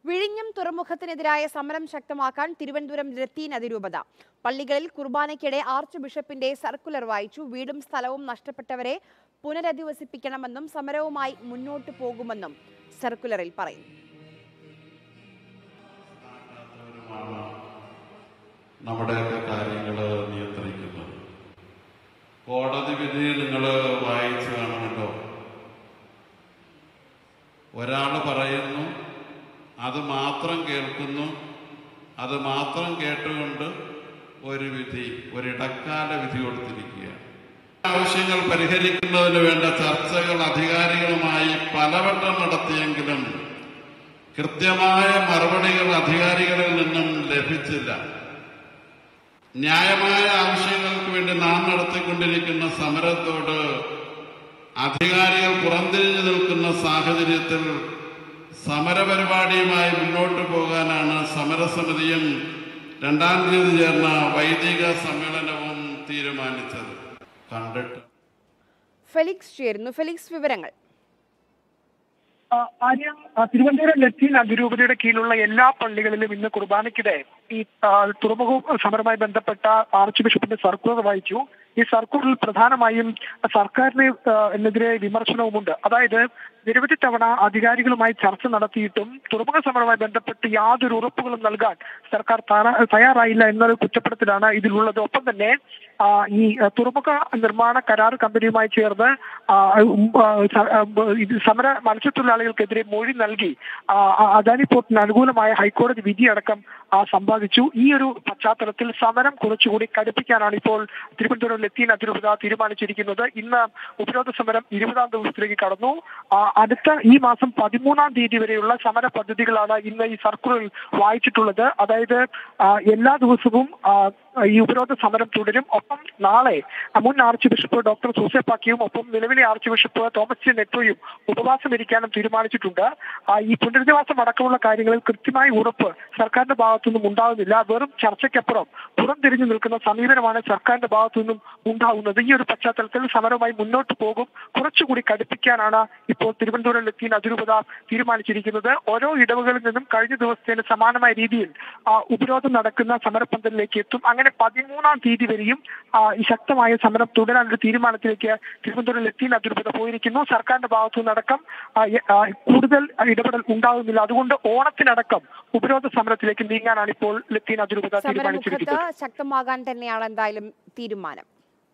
വിഴിഞ്ഞം തുറമുഖത്തിനെതിരായ സമരം ശക്തമാക്കാൻ തിരുവനന്തപുരം ലത്തീൻ അതിരൂപത പള്ളികളിൽ കുർബാനയ്ക്കിടെ ആർച്ച് ബിഷപ്പിന്റെ സർക്കുലർ വായിച്ചു വീടും സ്ഥലവും നഷ്ടപ്പെട്ടവരെ പുനരധിവസിപ്പിക്കണമെന്നും സമരവുമായി മുന്നോട്ടു പോകുമെന്നും സർക്കുലറിൽ പറയുന്നു നമ്മുടെയൊക്കെ കാര്യങ്ങൾ നിയന്ത്രിക്കുന്നത് കോടതി വിധി നിങ്ങൾ വായിച്ചു കാണുമല്ലോ ഒരാൾ പറയുന്നു അത് മാത്രം കേൾക്കുന്നു അത് മാത്രം കേട്ടുകൊണ്ട് ഒരു വിധി ഒരിടക്കാല വിധി കൊടുത്തിരിക്കുകയാണ് ആവശ്യങ്ങൾ പരിഹരിക്കുന്നതിന് വേണ്ട ചർച്ചകൾ അധികാരികളുമായി പലവട്ടം നടത്തിയെങ്കിലും കൃത്യമായ മറുപടികൾ അധികാരികളിൽ നിന്നും ലഭിച്ചില്ല ന്യായമായ ആവശ്യങ്ങൾക്ക് വേണ്ടി നാം നടത്തിക്കൊണ്ടിരിക്കുന്ന സമരത്തോട് അധികാരികൾ പുറംതിരിഞ്ഞു നിൽക്കുന്ന സാഹചര്യത്തിൽ സമരപരിപാടിയുമായി മുന്നോട്ട് പോകാനാണ് സമരസമിതിയും രണ്ടാം തീയതി ചേർന്ന വൈദിക സമ്മേളനവും തീരുമാനിച്ചത് കണ്ടിട്ട് ഫെലിക്സ് ചേരുന്നു ഫെലിക്സ് വിവരങ്ങൾ ആ, ആര്യ ആ, തിരുവനന്തപുരം ലത്തീൻ അതിരൂപതയുടെ കീഴിലുള്ള എല്ലാ പള്ളികളിലും ഇന്ന് കുർബാനയ്ക്കിടെ ഈ ആ, തുറമുഖ സമരവുമായി ബന്ധപ്പെട്ട ആർച്ച് ബിഷപ്പിന്റെ സർക്കുലർ വായിച്ചു ഈ സർക്കുലറിൽ പ്രധാനമായും സർക്കാരിന് ആ, എതിരെ വിമർശനവുമുണ്ട് അതായത് നിരവധി തവണ അധികാരികളുമായി ചർച്ച നടത്തിയിട്ടും തുറമുഖ സമരവുമായി ബന്ധപ്പെട്ട് യാതൊരു ഉറപ്പുകളും നൽകാൻ സർക്കാർ തയ്യാ- തയ്യാറായില്ല എന്നൊരു കുറ്റപ്പെടുത്തലാണ് ഇതിലുള്ളത് ഒപ്പം തന്നെ ആ, ഈ ആ, തുറമുഖ നിർമ്മാണ കരാർ കമ്പനിയുമായി ചേർന്ന് ആ, ഉം, ആ, സ- ആ, ബ- ഇത് സമര മത്സ്യത്തൊഴിലാളികൾക്കെതിരെ മൊഴി നൽകി ആ, ആ, അദാനി പോർട്ടിന് അനുകൂലമായ ഹൈക്കോടതി വിധിയടക്കം ആ, സമ്പാദിച്ചു ഈ ഒരു പശ്ചാത്തലത്തിൽ സമരം കുറച്ചുകൂടി കടുപ്പിക്കാനാണ് ഇപ്പോൾ തിരുവനന്തപുരം ലത്തീൻ അതിരൂപത തീരുമാനിച്ചിരിക്കുന്നത് ഇന്ന് ഉപരോധ സമരം ഇരുപതാം ദിവസത്തിലേക്ക് കടന്നു ആ, അടുത്ത ഈ മാസം പതിമൂന്നാം തീയതി വരെയുള്ള സമര പദ്ധതികളാണ് ഇന്ന് ഈ സർക്കുലറിൽ വായിച്ചിട്ടുള്ളത് അതായത് ആ, എല്ലാ ദിവസവും ആ, ഈ ഉപരോധ സമരം തുടരും ഒപ്പം നാളെ മുൻ ആർച്ച് ബിഷപ്പ് ഡോക്ടർ സൂസെപ്പാക്കിയും ഒപ്പം നിലവിലെ ആർച്ച് ബിഷപ്പ് തോമസ് ജെ നെറ്റോയും ഉപവാസം ഇരിക്കാനും തീരുമാനിച്ചിട്ടുണ്ട് ആ, ഈ പുനരധിവാസം അടക്കമുള്ള കാര്യങ്ങളിൽ കൃത്യമായ ഉറപ്പ് സർക്കാരിന്റെ ഭാഗത്തുനിന്നും ഉണ്ടാകുന്നില്ല വെറും ചർച്ചയ്ക്കപ്പുറം പുറംതിരിഞ്ഞു നിൽക്കുന്ന സമീപനമാണ് സർക്കാരിന്റെ ഭാഗത്തുനിന്നും ഉണ്ടാകുന്നത് ഈ ഒരു പശ്ചാത്തലത്തിൽ സമരവുമായി മുന്നോട്ട് പോകും കുറച്ചുകൂടി കടുപ്പിക്കാനാണ് ഇപ്പോൾ തിരുവനന്തപുരം ലത്തീൻ അതിരൂപത തീരുമാനിച്ചിരിക്കുന്നത് ഓരോ ഇടവുകളിൽ നിന്നും കഴിഞ്ഞ ദിവസത്തേന് സമാനമായ രീതിയിൽ ആ, ഉപരോധം നടക്കുന്ന സമരപന്തലിലേക്ക് എത്തും അങ്ങനെ പതിമൂന്നാം തീയതി വരെയും ആ, ഈ ശക്തമായ സമരം തുടരാനൊരു തീരുമാനത്തിലേക്ക് തിരുവനന്തപുരം ലത്തീൻ അതിരൂപത പോയിരിക്കുന്നു സർക്കാരിന്റെ ഭാഗത്തു നിന്നടക്കം ആ, എ- ആ, കൂടുതൽ ഇടപെടൽ ഉണ്ടാകുന്നില്ല അതുകൊണ്ട് ഓണത്തിനടക്കം ഉപരോധ സമരത്തിലേക്ക് നീങ്ങാനാണ് ഇപ്പോൾ ലത്തീൻ അതിരൂപത സമരമുഖത്ത് തീരുമാനിച്ചിരിക്കുന്നത് ശക്തമാകാൻ തന്നെയാണ് എന്തായാലും തീരുമാനം